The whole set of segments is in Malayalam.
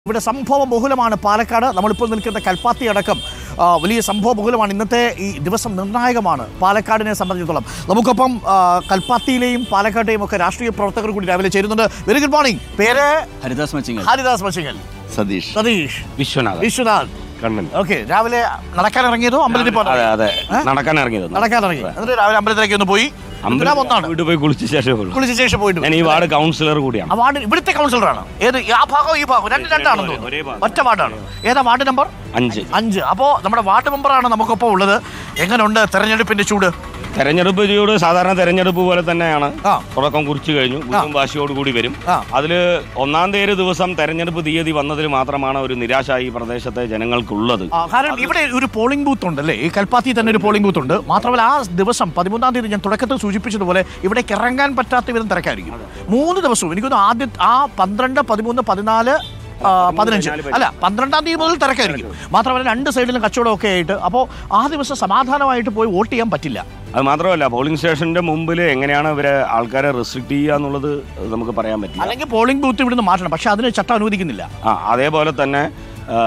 ഇവിടെ സംഭവ ബഹുലമാണ് പാലക്കാട് നമ്മളിപ്പോൾ നിൽക്കുന്ന കൽപ്പാത്തി അടക്കം ആ, വലിയ സംഭവ ബഹുലമാണ് ഇന്നത്തെ ഈ ദിവസം നിർണായകമാണ് പാലക്കാടിനെ സംബന്ധിച്ചിടത്തോളം നമുക്കൊപ്പം ആ, കൽപ്പാത്തിയിലെയും പാലക്കാട്ടെയും ഒക്കെ രാഷ്ട്രീയ പ്രവർത്തകർ കൂടി രാവിലെ ചേരുന്നുണ്ട് വെരി ഗുഡ് മോർണിംഗ് പേര് ഹരിദാസ് മച്ചിങ്ങൽ ഹരിദാസ് മച്ചിങ്ങൽ സതീഷ് സതീഷ് വിശ്വനാഥ് വിശ്വനാഥ് കണ്ണൻ ഓക്കെ രാവിലെ നടക്കാൻ ഇറങ്ങിയതോ അമ്പലത്തിൽ അതെ പോകാൻ അതെ നടക്കാൻ ഇറങ്ങിയത് നടക്കാൻ ഇറങ്ങി എന്നിട്ട് രാവിലെ അമ്പലത്തിലേക്ക് ഒന്ന് പോയി എന്തിനാ ഒന്നാണ് വീട്ടിൽ പോയി കുളിച്ച ശേഷം ഉള്ളൂ. കുളിച്ച ശേഷം പോയിട്ട് ഞാൻ ഈ വാർഡ് കൗൺസിലർ കൂടിയാണ് ആ വാർഡ് ഇവിടുത്തെ കൗൺസിലറാണ് ഏത് ആ ഭാഗവും ഈ ഭാഗവും രണ്ട് രണ്ടാണെന്ന് ഒരേ തോന്നുന്നു ഭാഗം. ഒറ്റ വാർഡാണ് ഏതാ വാർഡ് നമ്പർ അഞ്ച് അഞ്ച് അപ്പോൾ നമ്മുടെ വാർഡ് മെമ്പറാണ് നമുക്കൊപ്പം ഉള്ളത് എങ്ങനെയുണ്ട് തെരഞ്ഞെടുപ്പിന്റെ ചൂട് തെരഞ്ഞെടുപ്പ് ചൂട് സാധാരണ തെരഞ്ഞെടുപ്പ് പോലെ തന്നെയാണ് ആ. തുടക്കം കുറിച്ചു കഴിഞ്ഞു വീണ്ടും വാശിയോട് കൂടി വരും ആ. അതിൽ ഒന്നാം തീയതി ദിവസം തെരഞ്ഞെടുപ്പ് തീയതി വന്നതിൽ മാത്രമാണ് ഒരു നിരാശ ഈ പ്രദേശത്തെ ജനങ്ങൾക്കുള്ളത് ആ, കാരണം ഇവിടെ ഒരു പോളിംഗ് ബൂത്ത് ഉണ്ട് അല്ലേ ഈ കൽപ്പാത്തി തന്നെ ഒരു പോളിംഗ് ബൂത്ത് ഉണ്ട് മാത്രമല്ല ആ ദിവസം പതിമൂന്നാം തീയതി ഞാൻ തുടക്കത്തിൽ സൂചിപ്പിച്ചതുപോലെ ഇവിടേക്ക് ഇറങ്ങാൻ പറ്റാത്ത വിധം തിരക്കായിരിക്കും മൂന്ന് ദിവസവും എനിക്കൊന്ന് ആദ്യ ആ പന്ത്രണ്ട് പതിമൂന്ന് പതിനാല് ആ, പതിനഞ്ച് അല്ല പന്ത്രണ്ടാം തീയതി മുതൽ തിരക്കായിരിക്കും മാത്രമല്ല രണ്ട് സൈഡിലും കച്ചവടമൊക്കെ ആയിട്ട് അപ്പോൾ ആ ദിവസം സമാധാനമായിട്ട് പോയി വോട്ട് ചെയ്യാൻ പറ്റില്ല അത് മാത്രമല്ല പോളിംഗ് സ്റ്റേഷന്റെ മുമ്പിൽ എങ്ങനെയാണ് ഇവരെ ആൾക്കാരെ റെസ്ട്രിക്ട് ചെയ്യുക എന്നുള്ളത് നമുക്ക് പറയാൻ പറ്റില്ല അല്ലെങ്കിൽ പോളിംഗ് ബൂത്ത് ഇവിടുന്ന് മാറ്റണം പക്ഷെ അതിന് ചട്ടം അനുവദിക്കുന്നില്ല ആ അതേപോലെ തന്നെ ആ,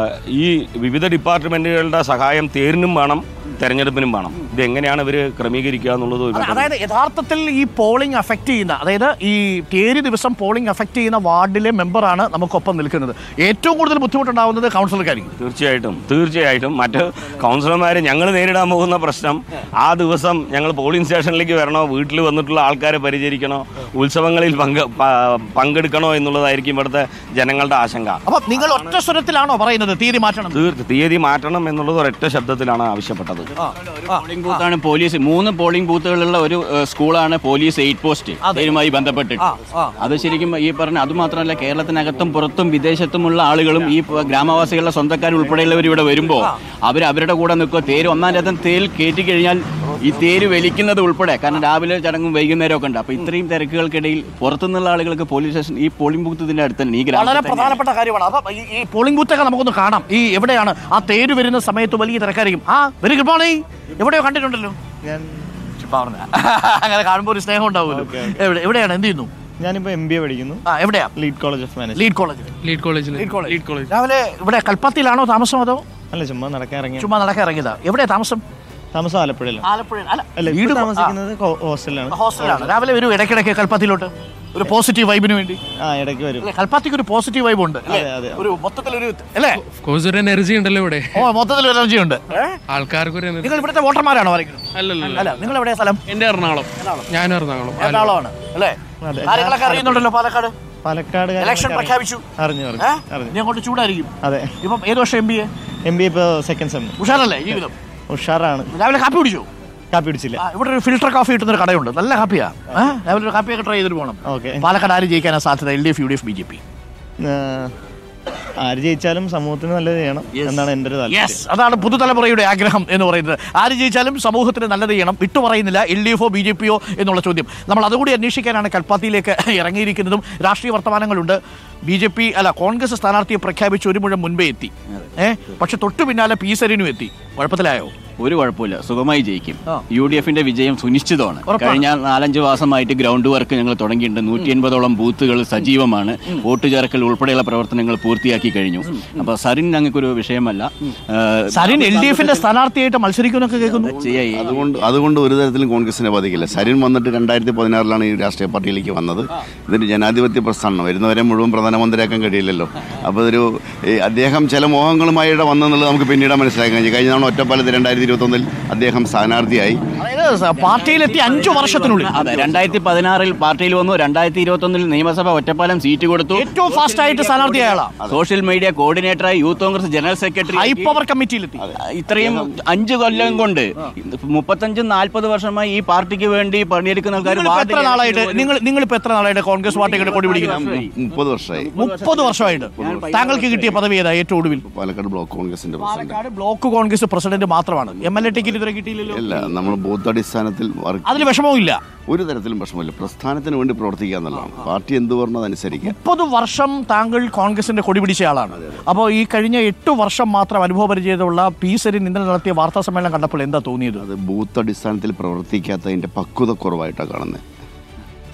ഈ വിവിധ ഡിപ്പാർട്ട്മെന്റുകളുടെ സഹായം തേരിനും വേണം തെരഞ്ഞെടുപ്പിനും വേണം ഇത് എങ്ങനെയാണ് ഇവർ ക്രമീകരിക്കുക എന്നുള്ളത് ഒരു അതെ, അതായത് യഥാർത്ഥത്തിൽ ഈ പോളിംഗ് അഫക്റ്റ് ചെയ്യുന്ന അതായത് ഈ തേരി ദിവസം പോളിംഗ് അഫക്റ്റ് ചെയ്യുന്ന വാർഡിലെ മെമ്പറാണ് നമുക്കൊപ്പം നിൽക്കുന്നത് ഏറ്റവും കൂടുതൽ ബുദ്ധിമുട്ടുണ്ടാവുന്നത് കൗൺസിലർക്കായിരിക്കും തീർച്ചയായിട്ടും തീർച്ചയായിട്ടും മറ്റ് കൗൺസിലർമാർ ഞങ്ങൾ നേരിടാൻ പോകുന്ന പ്രശ്നം ആ ദിവസം ഞങ്ങൾ പോളിംഗ് സ്റ്റേഷനിലേക്ക് വരണോ വീട്ടിൽ വന്നിട്ടുള്ള ആൾക്കാരെ പരിചരിക്കണോ ഉത്സവങ്ങളിൽ പങ്ക് പ- പങ്കെടുക്കണോ എന്നുള്ളതായിരിക്കും ഇവിടുത്തെ ജനങ്ങളുടെ ആശങ്ക അപ്പൊ നിങ്ങൾ ഒറ്റ സ്വരത്തിലാണോ പറയുന്നത് തീയതി മാറ്റണം തീർ തീയതി മാറ്റണം എന്നുള്ളത് ഒരൊറ്റ ശബ്ദത്തിലാണ് ആവശ്യപ്പെട്ടത് ആ, ആ. പോളിംഗ് ബൂത്താണ് പോലീസ് മൂന്ന് പോളിംഗ് ബൂത്തുകളുള്ള ഒരു ഏഹ്, സ്കൂളാണ് പോലീസ് എയ്റ്റ് പോസ്റ്റ് ഇതിനുമായി ബന്ധപ്പെട്ടിട്ട് ആ, ആ. അത് ശരിക്കും ഈ പറഞ്ഞ അത് മാത്രമല്ല കേരളത്തിനകത്തും പുറത്തും വിദേശത്തുമുള്ള ആളുകളും ഈ പ- ഗ്രാമവാസികളുടെ സ്വന്തക്കാർ ഉൾപ്പെടെയുള്ളവർ ഇവിടെ വരുമ്പോൾ അവർ അവരുടെ കൂടെ നിൽക്കുക തേര് ഒന്നാം രഥം തേൽ കയറ്റി കഴിഞ്ഞാൽ ഈ തേര് വലിക്കുന്നത് ഉൾപ്പെടെ കാരണം രാവിലെ ചടങ്ങും വൈകുന്നേരം ഒക്കെ ഉണ്ട് അപ്പൊ ഇത്രയും തിരക്കുകൾക്കിടയിൽ പുറത്തുനിന്നുള്ള ആളുകൾക്ക് പോലീസ് സ്റ്റേഷൻ ഈ പോളിംഗ് ബൂത്ത് ഇതിന്റെ അടുത്ത് തന്നെ ഈ വളരെ ഗ്രാമത്തിൽ തന്നെ. പ്രധാനപ്പെട്ട കാര്യമാണ് അപ്പൊ ഈ ഈ പോളിംഗ് ബൂത്തൊക്കെ നമുക്കൊന്ന് കാണാം ഈ എവിടെയാണ് ആ തേര് വരുന്ന സമയത്ത് വലിയ തിരക്കായിരിക്കും ആ വെരി ഗുഡ് മോർണിംഗ് എവിടെയോ കണ്ടിട്ടുണ്ടല്ലോ ഞാൻ ചുമ്മാ പറഞ്ഞതാ. അങ്ങനെ കാണുമ്പോൾ ഒരു സ്നേഹം ഉണ്ടാവുമല്ലോ എവിടെ എവിടെയാണ് എന്ത് ചെയ്യുന്നു ഞാനിപ്പോൾ എം ബി എ പഠിക്കുന്നു ആ എവിടെയാ lead college of manage lead college lead കോളേജിൽ ലീഡ് കോളേജ് രാവിലെ ഇവിടെ കൽപ്പാത്തിയിലാണോ താമസം അതോ അല്ല ചുമ്മാ നടക്കാൻ ഇറങ്ങി ചുമ്മാ നടക്കാൻ ഇറങ്ങിയതാ എവിടെയാ താമസം താമസം ആലപ്പുഴയിലാണ് ആലപ്പുഴ അല്ല അല്ല വീട് വീട് താമസിക്കുന്നത് ഹോ- ഹോസ്റ്റലിലാണ് ഹോസ്റ്റലാണ് രാവിലെ വരും ഇടയ്ക്കിടയ്ക്ക് കൽപ്പാത്തിയിലോട്ട് ഒരു പോസിറ്റീവ് വൈബിന് വേണ്ടി ആ ഇടയ്ക്ക് വരും അല്ലേ കൽപ്പാത്തിക്ക് ഒരു പോസിറ്റീവ് വൈബ് ഉണ്ട് അല്ലേ? അതെ, അതെ. ഒരു മൊത്തത്തിലൊരു അല്ലേ കോഴ്സ് ഒരു എനർജി ഉണ്ടല്ലോ ഇവിടെ ഓ മൊത്തത്തിൽ ഒരു എനർജി ഉണ്ട് ആൾക്കാർക്ക് ഒരു എനർജി നിങ്ങൾ ഇവിടുത്തെ വോട്ടർമാരാണോ വരയ്ക്കുന്നത് അല്ലല്ലോ അല്ല നിങ്ങൾ എവിടെയാ സ്ഥലം എന്റെ എറണാകുളം ഞാൻ എറണാകുളം എറണാകുളമാണ് അല്ലേ അതെ. കാര്യങ്ങളൊക്കെ അറിയുന്നുണ്ടല്ലോ പാലക്കാട് പാലക്കാട് ഇലക്ഷൻ കാര്യങ്ങളൊക്കെ പ്രഖ്യാപിച്ചു അറിഞ്ഞു അറിഞ്ഞു ഏ? അറിഞ്ഞു ഇനി അങ്ങോട്ട് ചൂടായിരിക്കും അതെ ഇപ്പം ഏത് വർഷം M B A M B A ഇപ്പോൾ സെക്കൻഡ് സെം ഉഷാറല്ലേ ജീവിതം ഉഷാറാണ് രാവിലെ കാപ്പി കുടിച്ചു കാപ്പി പിടിച്ചില്ല ആ, ഇവിടെ ഒരു ഫിൽട്ടർ കോഫി കിട്ടുന്ന ഒരു കടയുണ്ട് നല്ല കാപ്പിയാ ഏ? രാവിലെ ഒരു കാപ്പിയൊക്കെ ട്രൈ ചെയ്തിട്ട് പോകണം ഓക്കെ പാലക്കാട് ആര് ജയിക്കാനാ സാധ്യത L D F U D F B J P ആര് ജയിച്ചാലും സമൂഹത്തിന് നല്ലത് ചെയ്യണം എന്നാണ് എൻ്റെ ഒരു താല്പര്യം യെസ് അതാണ് പുതുതലമുറയുടെ ആഗ്രഹം എന്ന് പറയുന്നത് ആര് ജയിച്ചാലും സമൂഹത്തിന് നല്ലത് ചെയ്യണം വിട്ടു പറയുന്നില്ല എൽ ഡി എഫോ ബി ജെ പിയോ എന്നുള്ള ചോദ്യം നമ്മൾ അതുകൂടി അന്വേഷിക്കാനാണ് കൽപ്പാത്തിയിലേക്ക് ഇറങ്ങിയിരിക്കുന്നതും രാഷ്ട്രീയ വർത്തമാനങ്ങളുണ്ട് ബി ജെ പി അല്ല കോൺഗ്രസ് സ്ഥാനാർത്ഥിയെ പ്രഖ്യാപിച്ച് ഒരു മുഴം മുൻപേ എത്തി ഏ പക്ഷെ തൊട്ടു പിന്നാലെ പി സരിനും എത്തി കുഴപ്പത്തിലായോ ഒരു കുഴപ്പമില്ല സുഖമായി ജയിക്കും ആ. യു ഡി എഫിന്റെ വിജയം സുനിശ്ചിതമാണ് ഉറപ്പാണ്. കഴിഞ്ഞ നാലഞ്ച് മാസമായിട്ട് ഗ്രൗണ്ട് വർക്ക് ഞങ്ങൾ തുടങ്ങിയിട്ടുണ്ട് നൂറ്റി എൺപതോളം ബൂത്തുകൾ സജീവമാണ് വോട്ട് ചേർക്കൽ ഉൾപ്പെടെയുള്ള പ്രവർത്തനങ്ങൾ പൂർത്തിയാക്കി കഴിഞ്ഞു അപ്പൊ സരിൻ ഞങ്ങൾക്കൊരു വിഷയമല്ല ഏഹ്, സരിൻ എൽ ഡി എഫിന്റെ സ്ഥാനാർത്ഥിയായിട്ട് മത്സരിക്കുന്നൊക്കെ കേൾക്കുന്നു ചെയ്യാ- അതുകൊണ്ട് അതുകൊണ്ട് ഒരു തരത്തിലും കോൺഗ്രസിനെ ബാധിക്കില്ല സരിൻ വന്നിട്ട് രണ്ടായിരത്തി പതിനാറിലാണ് ഈ രാഷ്ട്രീയ പാർട്ടിയിലേക്ക് വന്നത് ഇതൊരു ജനാധിപത്യ പ്രസ്ഥാനം വരുന്നവരെ മുഴുവൻ പ്രധാനമന്ത്രിയാക്കാൻ കഴിയില്ലല്ലോ അപ്പോൾ ഇതൊരു ഈ അദ്ദേഹം ചില മോഹങ്ങളുമായി ഇവിടെ വന്നെന്നുള്ളത് നമുക്ക് പിന്നീട് മനസ്സിലാക്കാൻ കഴിയും കഴിഞ്ഞ തവണ ഒറ്റപ്പാലത്ത് രണ്ടായിരത്തി ഇരുപത്തൊന്നിൽ അദ്ദേഹം സ്ഥാനാർത്ഥിയായി അതായത് സ- പാർട്ടിയിലെത്തി അഞ്ചു വർഷത്തിനുള്ളിൽ അതെ രണ്ടായിരത്തി പതിനാറിൽ പാർട്ടിയിൽ വന്നു രണ്ടായിരത്തി ഇരുപത്തി ഒന്നിൽ നിയമസഭ ഒറ്റപ്പാലം സീറ്റ് കൊടുത്തു ഏറ്റവും ഫാസ്റ്റ് ആയിട്ട് സ്ഥാനാർത്ഥി അയാളാ സോഷ്യൽ മീഡിയ കോർഡിനേറ്ററായി Youth Congress general secretary high power കമ്മിറ്റിയിലെത്തി ഇത്രയും അഞ്ചു കൊല്ലം കൊണ്ട് മുപ്പത്തഞ്ചും നാൽപ്പത് വർഷമായി ഈ പാർട്ടിക്ക് വേണ്ടി പണിയെടുക്കുന്ന ആൾക്കാർ നിങ്ങളിപ്പോ എത്ര നാളായിട്ട് നിങ്ങൾ നിങ്ങളിപ്പോ എത്ര നാളായിട്ട് കോൺഗ്രസ് പാർട്ടിയുടെ കൊടി പിടിക്കുന്നത് മുപ്പത് വർഷമായി മുപ്പത് വർഷമായിട്ട് താങ്കൾക്ക് കിട്ടിയ പദവി ഏതാ ഏറ്റവും ഒടുവിൽ പാലക്കാട് ബ്ലോക്ക് കോൺഗ്രസിന്റെ president Palakkad block Congress president മാത്രമാണ് എം എൽ എ ടിക്കറ്റ് ഇതുവരെ കിട്ടിയില്ലല്ലോ അല്ല നമ്മൾ ബൂത്ത് അടിസ്ഥാനത്തിൽ വർക്ക് അതിൽ വിഷമവും ഇല്ല ഒരു തരത്തിലും പ്രശ്നമില്ല പ്രസ്ഥാനത്തിന് വേണ്ടി പ്രവർത്തിക്കുക എന്നുള്ളതാണ് പാർട്ടി എന്ത് പറഞ്ഞത് അതനുസരിക്കുക മുപ്പത് വർഷം താങ്കൾ കോൺഗ്രസിന്റെ കൊടി പിടിച്ച ആളാണ് അപ്പോൾ ഈ കഴിഞ്ഞ എട്ട് വർഷം മാത്രം അനുഭവ പരിചയമുള്ള പി സരിൻ ഇന്നലെ നടത്തിയ വാർത്താ സമ്മേളനം കണ്ടപ്പോൾ എന്താ തോന്നിയത് അത് ബൂത്ത് അടിസ്ഥാനത്തിൽ പ്രവർത്തിക്കാത്തതിന്റെ പക്വത കുറവായിട്ടാണ് കാണുന്നത്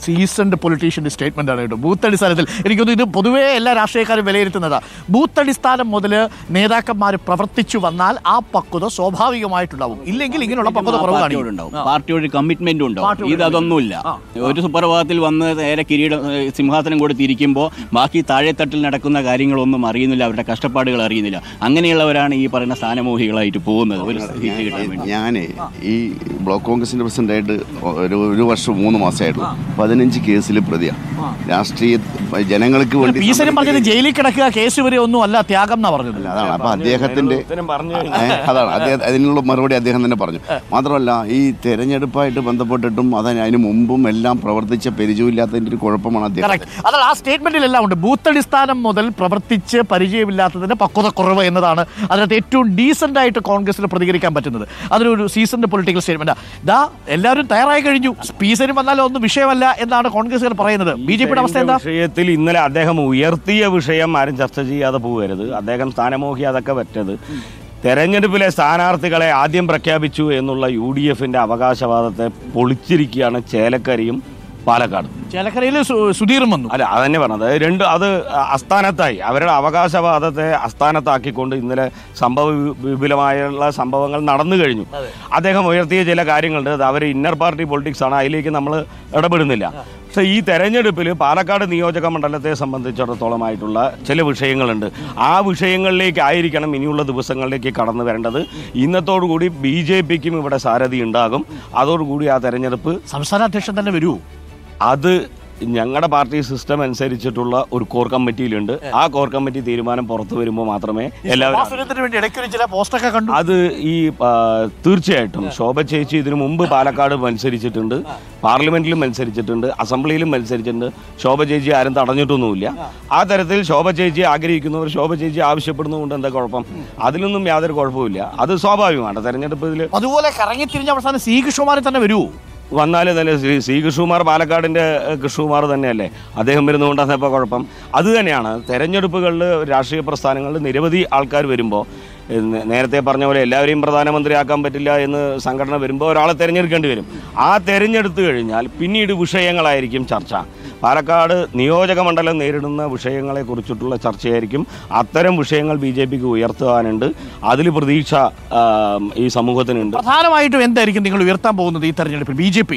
സീസൺഡ് പൊളിറ്റീഷ്യന്റെ സ്റ്റേറ്റ്മെന്റ് ആണ് കേട്ടോ ബൂത്ത് അടിസ്ഥാനത്തിൽ എനിക്കൊന്ന് ഇത് പൊതുവേ എല്ലാ രാഷ്ട്രീയക്കാരും വിലയിരുത്തുന്നതാ ബൂത്ത് അടിസ്ഥാനം മുതൽ നേതാക്കന്മാർ പ്രവർത്തിച്ചു വന്നാൽ ആ പക്വത സ്വാഭാവികമായിട്ടുണ്ടാവും ഇല്ലെങ്കിൽ ഇങ്ങനെയുള്ള പക്വത കുറവ് പാർട്ടിയോട് കാണിക്കും ഉണ്ടാവും പാർട്ടിയോട് കമ്മിറ്റ്മെന്റ് ഉണ്ടാവും പാർട്ടിയോട് ഇത് അതൊന്നുമില്ല ഒരു സുപ്രഭാതത്തിൽ വന്ന് നേരെ കിരീടം ഏഹ് സിംഹാസനം കൊടുത്തിരിക്കുമ്പോൾ ബാക്കി താഴെത്തട്ടിൽ നടക്കുന്ന കാര്യങ്ങളൊന്നും അറിയുന്നില്ല അവരുടെ കഷ്ടപ്പാടുകൾ അറിയുന്നില്ല അങ്ങനെയുള്ളവരാണ് ഈ പറയുന്ന സ്ഥാനമോഹികളായിട്ട് പോകുന്നത് ഒരു സീറ്റ് കിട്ടാൻ വേണ്ടി ഞാൻ ഈ ബ്ലോക്ക് കോൺഗ്രസിന്റെ പ്രസിഡന്റായിട്ട് ഒരു ഒരു വർഷം മൂന്ന് മാസമായിട്ടുള്ളൂ പതിനഞ്ച് കേസിൽ പ്രതിയാണ് രാഷ്ട്രീയ ജനങ്ങൾക്ക് വേണ്ടി പീസനും പറഞ്ഞത് ജയിലിൽ കിടക്കുക കേസ് വരെ ഒന്നും അല്ല ത്യാഗം എന്നാ പറഞ്ഞത് അതാണ് അപ്പൊ അദ്ദേഹത്തിന്റെ ഉത്തരം പറഞ്ഞു ഏ, അതാണ് അദ്ദേഹം അതിനുള്ള മറുപടി അദ്ദേഹം തന്നെ പറഞ്ഞു മാത്രമല്ല ഈ തെരഞ്ഞെടുപ്പായിട്ട് ബന്ധപ്പെട്ടിട്ടും അതിന് അതിന് മുമ്പും എല്ലാം പ്രവർത്തിച്ച പരിചയമില്ലാത്തതിന്റെ ഒരു കുഴപ്പമാണ് അദ്ദേഹം കറക്റ്റ് അതാണ് ആ സ്റ്റേറ്റ്മെന്റിലെല്ലാം ഉണ്ട് ബൂത്ത് അടിസ്ഥാനം മുതൽ പ്രവർത്തിച്ച് പരിചയമില്ലാത്തതിന്റെ പക്വത കുറവ് എന്നതാണ് അതിനകത്ത് ഏറ്റവും ഡീസന്റ് ആയിട്ട് കോൺഗ്രസിന് പ്രതികരിക്കാൻ പറ്റുന്നത് അതിനൊരു സീസണിന്റെ പൊളിറ്റിക്കൽ സ്റ്റേറ്റ്മെന്റ് ദാ എല്ലാവരും തയ്യാറായി കഴിഞ്ഞു സ്പീസരും വന്നാലും ഒന്നും വിഷയമല്ല എന്നാണ് കോൺഗ്രസുകാർ പറയുന്നത് ബി ജെ പിയുടെ അവസ്ഥ എന്താ വിഷയത്തിൽ ഇന്നലെ അദ്ദേഹം ഉയർത്തിയ വിഷയം ആരും ചർച്ച ചെയ്യാതെ പോകരുത് അദ്ദേഹം സ്ഥാനമോഹി അതൊക്കെ പറ്റത് തെരഞ്ഞെടുപ്പിലെ സ്ഥാനാർത്ഥികളെ ആദ്യം പ്രഖ്യാപിച്ചു എന്നുള്ള യു ഡി എഫിന്റെ അവകാശവാദത്തെ പൊളിച്ചിരിക്കുകയാണ് ചേലക്കരിയും പാലക്കാട് ചേലക്കരയിൽ സുധീറും വന്നു അല്ല അതന്നെ പറഞ്ഞത് രണ്ട് അത് അസ്ഥാനത്തായി അവരുടെ അവകാശവാദത്തെ അസ്ഥാനത്താക്കിക്കൊണ്ട് ഇന്നലെ സംഭവ വി- വിപുലമായുള്ള സംഭവങ്ങൾ നടന്നു കഴിഞ്ഞു അദ്ദേഹം ഉയർത്തിയ ചില കാര്യങ്ങളുണ്ട് അത് അവർ ഇന്നർ പാർട്ടി പൊളിറ്റിക്സ് ആണ് അതിലേക്ക് നമ്മൾ ഇടപെടുന്നില്ല പക്ഷേ ഈ തെരഞ്ഞെടുപ്പിൽ പാലക്കാട് നിയോജക മണ്ഡലത്തെ സംബന്ധിച്ചിടത്തോളമായിട്ടുള്ള ചില വിഷയങ്ങളുണ്ട് ആ വിഷയങ്ങളിലേക്ക് ആയിരിക്കണം ഇനിയുള്ള ദിവസങ്ങളിലേക്ക് കടന്നു വരേണ്ടത് ഇന്നത്തോടുകൂടി ബി ജെ പിക്കും ഇവിടെ സാരഥി ഉണ്ടാകും അതോടുകൂടി ആ തെരഞ്ഞെടുപ്പ് സംസ്ഥാന അധ്യക്ഷൻ തന്നെ വരൂ അത് ഞങ്ങളുടെ പാർട്ടി സിസ്റ്റം അനുസരിച്ചിട്ടുള്ള ഒരു കോർ കമ്മിറ്റിയിലുണ്ട് ആ കോർ കമ്മിറ്റി തീരുമാനം പുറത്തു വരുമ്പോൾ മാത്രമേ എല്ലാവരും സുരേന്ദ്രന് വേണ്ടി ഇടയ്ക്കൊരു ചില പോസ്റ്റൊക്കെ കണ്ടു അത് ഈ ആ, തീർച്ചയായിട്ടും ശോഭ ചേച്ചി ഇതിനു മുമ്പ് പാലക്കാട് മത്സരിച്ചിട്ടുണ്ട് പാർലമെന്റിലും മത്സരിച്ചിട്ടുണ്ട് അസംബ്ലിയിലും മത്സരിച്ചിട്ടുണ്ട് ശോഭ ചേച്ചി ആരും തടഞ്ഞിട്ടൊന്നുമില്ല ആ തരത്തിൽ ശോഭ ചേച്ചി ആഗ്രഹിക്കുന്നവർ ശോഭ ചേച്ചി ആവശ്യപ്പെടുന്നതുകൊണ്ട് എന്താ കുഴപ്പം അതിലൊന്നും യാതൊരു കുഴപ്പമില്ല അത് സ്വാഭാവികമാണ് തെരഞ്ഞെടുപ്പിൽ അതുപോലെ കറങ്ങി തിരിഞ്ഞ അവസാനം സി കൃഷ്ണകുമാരി തന്നെ വരൂ വന്നാൽ തന്നെ ശ്രീ ശ്രീ കൃഷ്ണകുമാർ പാലക്കാടിൻ്റെ ഏഹ്, കൃഷ്ണകുമാർ തന്നെയല്ലേ അദ്ദേഹം വരുന്നതുകൊണ്ടാണ് ഇപ്പോൾ കുഴപ്പം അത് തന്നെയാണ് തെരഞ്ഞെടുപ്പുകളിൽ രാഷ്ട്രീയ പ്രസ്ഥാനങ്ങളിൽ നിരവധി ആൾക്കാർ വരുമ്പോൾ ഏഹ്, നേ- നേരത്തെ പറഞ്ഞ പോലെ എല്ലാവരെയും പ്രധാനമന്ത്രിയാക്കാൻ പറ്റില്ല എന്ന് സംഘടന വരുമ്പോൾ ഒരാളെ തിരഞ്ഞെടുക്കേണ്ടി വരും ആ തിരഞ്ഞെടുത്ത് കഴിഞ്ഞാൽ പിന്നീട് വിഷയങ്ങളായിരിക്കും ചർച്ച പാലക്കാട് നിയോജക മണ്ഡലം നേരിടുന്ന വിഷയങ്ങളെ കുറിച്ചിട്ടുള്ള ചർച്ചയായിരിക്കും അത്തരം വിഷയങ്ങൾ ബി ജെ പിക്ക് ഉയർത്തുവാനുണ്ട് അതിൽ പ്രതീക്ഷ ആ, ഈ സമൂഹത്തിനുണ്ട് പ്രധാനമായിട്ടും എന്തായിരിക്കും നിങ്ങൾ ഉയർത്താൻ പോകുന്നത് ഈ തെരഞ്ഞെടുപ്പിൽ ബി ജെ പി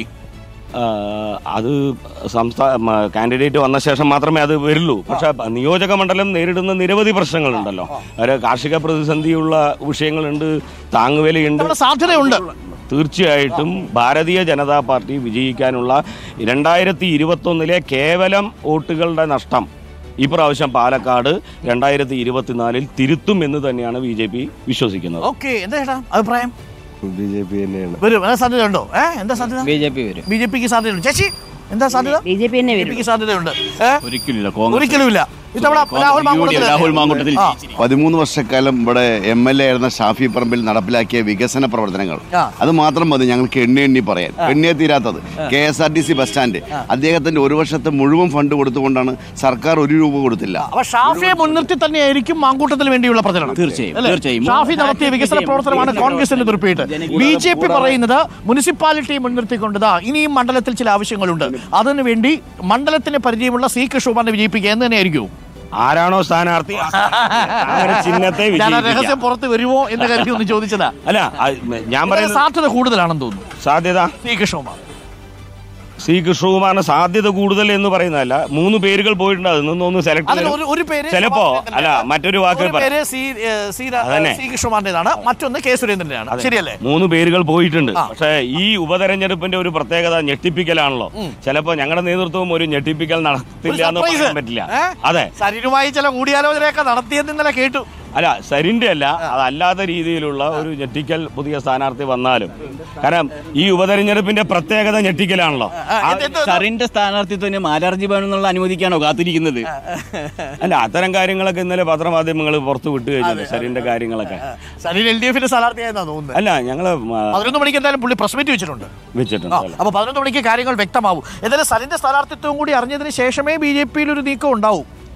ആഹ് അത് സംസ്ഥാന കാൻഡിഡേറ്റ് വന്ന ശേഷം മാത്രമേ അത് വരുള്ളൂ പക്ഷെ നിയോജക മണ്ഡലം നേരിടുന്ന നിരവധി പ്രശ്നങ്ങളുണ്ടല്ലോ ഒരു കാർഷിക പ്രതിസന്ധിയുള്ള വിഷയങ്ങളുണ്ട് താങ്ങുവിലയുണ്ട് അവിടെ സാധ്യതയുണ്ട് തീർച്ചയായിട്ടും ഭാരതീയ ജനതാ പാർട്ടി വിജയിക്കാനുള്ള രണ്ടായിരത്തി ഇരുപത്തൊന്നിലെ കേവലം വോട്ടുകളുടെ നഷ്ടം ഇപ്രാവശ്യം പാലക്കാട് രണ്ടായിരത്തി ഇരുപത്തിനാലിൽ തിരുത്തും എന്ന് തന്നെയാണ് ബി ജെ പി വിശ്വസിക്കുന്നത് ഓക്കെ എന്താ ചേട്ടാ അഭിപ്രായം ബി ജെ പി തന്നെയാണ് വരും എന്താ സാധ്യതയുണ്ടോ ഏ എന്താ സാധ്യത ബി ജെ പി വരും ബി ജെ പിക്ക് സാധ്യതയുണ്ട് ചേച്ചി എന്താ സാധ്യത ബി ജെ പി തന്നെ ബി വരും പിക്ക് സാധ്യതയുണ്ട് ഏ ഒരിക്കലുമില്ല കോൺഗ്രസ് ഒരിക്കലുമില്ല ഇത്തവണ രാഹുൽ മാങ്കൂട്ടത്തിൽ രാഹുൽ മാങ്കൂട്ടത്തിൽ ആ. പതിമൂന്ന് വർഷക്കാലം ഇവിടെ എം എൽ എ ആയിരുന്ന ഷാഫി പറമ്പിൽ നടപ്പിലാക്കിയ വികസന പ്രവർത്തനങ്ങൾ ആ. അത് മാത്രം മതി ഞങ്ങൾക്ക് എണ്ണി എണ്ണി പറയാൻ എണ്ണിയെ തീരാത്തത് K S R T C bus stand അദ്ദേഹത്തിന്റെ ഒരു വർഷത്തെ മുഴുവൻ ഫണ്ട് കൊടുത്തുകൊണ്ടാണ് സർക്കാർ ഒരു രൂപ കൊടുത്തില്ല അപ്പൊ ഷാഫിയെ മുൻനിർത്തി തന്നെയായിരിക്കും മാങ്കൂട്ടത്തിന് വേണ്ടിയുള്ള പ്രചരണം തീർച്ചയായും, അല്ലേ? തീർച്ചയായും. ഷാഫി നടത്തിയ വികസന പ്രവർത്തനമാണ് കോൺഗ്രസിന്റെ തുറപ്പിയിട്ട് ബി ജെ പി പറയുന്നത് മുനിസിപ്പാലിറ്റി മുൻനിർത്തിക്കൊണ്ടതാ ഇനിയും മണ്ഡലത്തിൽ ചില ആവശ്യങ്ങളുണ്ട് അതിനു വേണ്ടി മണ്ഡലത്തിന് പരിചയമുള്ള സി കൃഷ്ണകുമാറിനെ വിജയിപ്പിക്കുക എന്ന് തന്നെയായിരിക്കും ആരാണോ സ്ഥാനാർത്ഥി അങ്ങനെ ചിഹ്നത്തെ ഞാൻ ആ വിജയിപ്പിക്കാം. രഹസ്യം പുറത്ത് വരുമോ എന്ന കാര്യം ഒന്ന് ചോദിച്ചതാ അല്ല അത് ഞാൻ ഇതിന് പറയുന്നത് സാധ്യത കൂടുതലാണെന്ന് തോന്നുന്നു സാധ്യത സി കൃഷ്ണകുമാർ സി കൃഷ്ണകുമാറിന് സാധ്യത കൂടുതൽ എന്ന് പറയുന്നതല്ല മൂന്ന് പേരുകൾ പോയിട്ടുണ്ട് അതിൽ ഒന്ന് സെലക്ട് അതിൽ ഒരു ഒരു പേര് ചിലപ്പോ അല്ല മറ്റൊരു വാക്ക് ഒരു പേര് സി ഏ, സി ര- അതന്നെ. സി കൃഷ്ണകുമാറിന്റേതാണ് മറ്റൊന്ന് കെ സുരേന്ദ്രന്റെയാണ് ശരിയല്ലേ മൂന്ന് പേരുകൾ പോയിട്ടുണ്ട് പക്ഷേ ഈ ഉപതെരഞ്ഞെടുപ്പിന്റെ ഒരു പ്രത്യേകത ഞെട്ടിപ്പിക്കലാണല്ലോ ചിലപ്പോ ഞങ്ങളുടെ നേതൃത്വം ഒരു ഞെട്ടിപ്പിക്കൽ നടത്തില്ല എന്ന് surprise. പറയാൻ പറ്റില്ല ഏ? അതെ സരിനുമായി ചില കൂടിയാലോചനയൊക്കെ നടത്തിയെന്ന് ഇന്നലെ കേട്ടു അല്ല സരിന്റെ അല്ല അതല്ലാത്ത രീതിയിലുള്ള ഒരു ഞെട്ടിക്കൽ പുതിയ സ്ഥാനാർത്ഥി വന്നാലും കാരണം ഈ ഉപതെരഞ്ഞെടുപ്പിന്റെ പ്രത്യേകത ഞെട്ടിക്കലാണല്ലോ ആ- എന്ത് എന്ത് സറിന്റെ സ്ഥാനാർത്ഥിത്വത്തിന് മാലാർജി ഭവൻ എന്നുള്ള അനുമതിക്കാണോ കാത്തിരിക്കുന്നത് അല്ല അത്തരം കാര്യങ്ങളൊക്കെ ഇന്നലെ പത്രമാധ്യമങ്ങൾ പുറത്തു വിട്ടു കഴിഞ്ഞു സരിന്റെ കാര്യങ്ങളൊക്കെ സരിൻ എൽ ഡി എഫിന്റെ സ്ഥാനാർത്ഥിയായെന്നാ തോന്നുന്നത് അല്ല ഞങ്ങള് ആ, പതിനൊന്ന് മണിക്ക് എന്തായാലും പുള്ളി പ്രസ് മീറ്റ് വെച്ചിട്ടുണ്ട് വെച്ചിട്ടുണ്ട് ആ, അപ്പൊ പതിനൊന്ന് മണിക്ക് കാര്യങ്ങൾ വ്യക്തമാവും എന്തായാലും സരിന്റെ സ്ഥാനാർത്ഥിത്വം കൂടി അറിഞ്ഞതിന് ശേഷമേ ബി ജെ പിയിൽ ഒരു നീക്കം ഉണ്ടാവും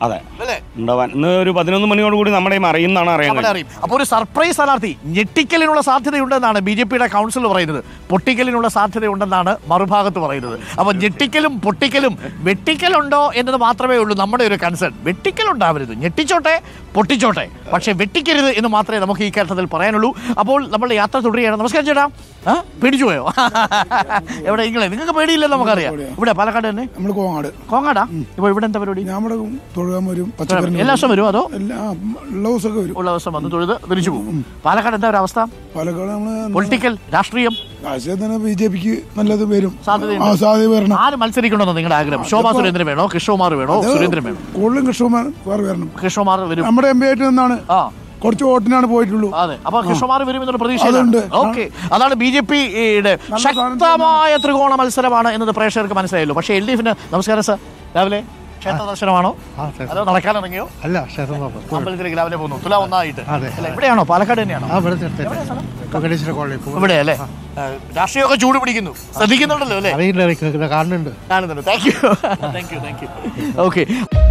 അതെ അല്ലേ ഉണ്ടാവാൻ ഇന്ന് ഒരു പതിനൊന്ന് മണിയോട് കൂടി നമ്മുടെ ഈ അറിയുന്നതാണ് അറിയാൻ നമ്മുടെ കഴിയും അറിയും അപ്പോൾ ഒരു സർപ്രൈസ് സ്ഥാനാർത്ഥി ഞെട്ടിക്കലിനുള്ള സാധ്യതയുണ്ടെന്നാണ് ബി ജെ പിയുടെ കൗൺസിൽ പറയുന്നത് പൊട്ടിക്കലിനുള്ള സാധ്യതയുണ്ടെന്നാണ് മറുഭാഗത്ത് പറയുന്നത് അപ്പോൾ ഞെട്ടിക്കലും പൊട്ടിക്കലും വെട്ടിക്കലുണ്ടോ എന്നത് മാത്രമേ ഉള്ളൂ നമ്മുടെ ഒരു കൺസേൺ വെട്ടിക്കലുണ്ടാവരുത് ഞെട്ടിച്ചോട്ടെ പൊട്ടിച്ചോട്ടെ പക്ഷേ വെട്ടിക്കരുത് എന്ന് മാത്രമേ നമുക്ക് ഈ ഘട്ടത്തിൽ പറയാനുള്ളൂ അപ്പോൾ നമ്മൾ യാത്ര തുടരുകയാണ് നമസ്കാരം ചേട്ടാ ആ പേടിച്ചു പോയോ എവിടെ നിങ്ങളെ നിങ്ങൾക്ക് പേടിയില്ലെന്ന് നമുക്കറിയാം ഇവിടെ പാലക്കാട് തന്നെ നമ്മൾ കോങ്ങാട് കോങ്ങാടാ ഇപ്പോൾ ഇവിടെ എന്താ പരിപാടി നമ്മുടെ തൊഴുകാൻ വരും പച്ചക്കറി എല്ലാ ദിവസം വരുമോ അതോ എല്ലാ ഉള്ള ദിവസമൊക്കെ വരും ഉള്ള ദിവസം വന്ന് തൊഴുത് തിരിച്ചു പോകും പാലക്കാട് എന്താ ഒരു അവസ്ഥ പാലക്കാട് നമ്മള് പൊളിറ്റിക്കൽ രാഷ്ട്രീയം രാഷ്ട്രീയം തന്നെ ബി ജെ പിക്ക് നല്ലത് വരും സാധ്യതയുണ്ട്. ആ സാധ്യത വരണം ആര് മത്സരിക്കണമെന്ന് നിങ്ങളുടെ ആഗ്രഹം ശോഭാ സുരേന്ദ്രൻ വേണോ കൃഷ്ണകുമാർ വേണോ സുരേന്ദ്രൻ വേണോ കൂടുതലും കൃഷ്ണകുമാർ സാർ വരണം കൃഷ്ണകുമാർ വരും നമ്മുടെ എം പി ആയിട്ട് നിന്നാണ് ആ കുറച്ച് വോട്ടിനാണ് പോയിട്ടുള്ളൂ അതെ അപ്പൊ കൃഷ്ണകുമാർ വരും എന്നൊരു അതുണ്ട്. പ്രതീക്ഷ ഓക്കെ അതാണ് ബി ജെ പിയുടെ ശക്തമായ ത്രികോണ മത്സരമാണ് എന്നത് പ്രേക്ഷകർക്ക് മനസ്സിലായല്ലോ പക്ഷേ എൽ ഡി എഫിന് നമസ്കാരം സർ രാവിലെ ക്ഷേത്ര ദർശനമാണോ അതോ നടക്കാനിറങ്ങിയോ അല്ല ക്ഷേത്രം പാപ്പം അമ്പലത്തിലേക്ക് രാവിലെ പോകുന്നു തുല ഒന്നായിട്ട് അതെ. അല്ല ഇവിടെയാണോ പാലക്കാട് തന്നെയാണോ ആ ഇവിടെ വെങ്കടേശ്വര കോളേജ് ഇവിടെ അല്ലേ രാഷ്ട്രീയമൊക്കെ ചൂട് പിടിക്കുന്നു ശ്രദ്ധിക്കുന്നുണ്ടല്ലോ അല്ലേ അറിയില്ല കാണുന്നുണ്ട് കാണുന്നുണ്ട് thank you thank you thank you okay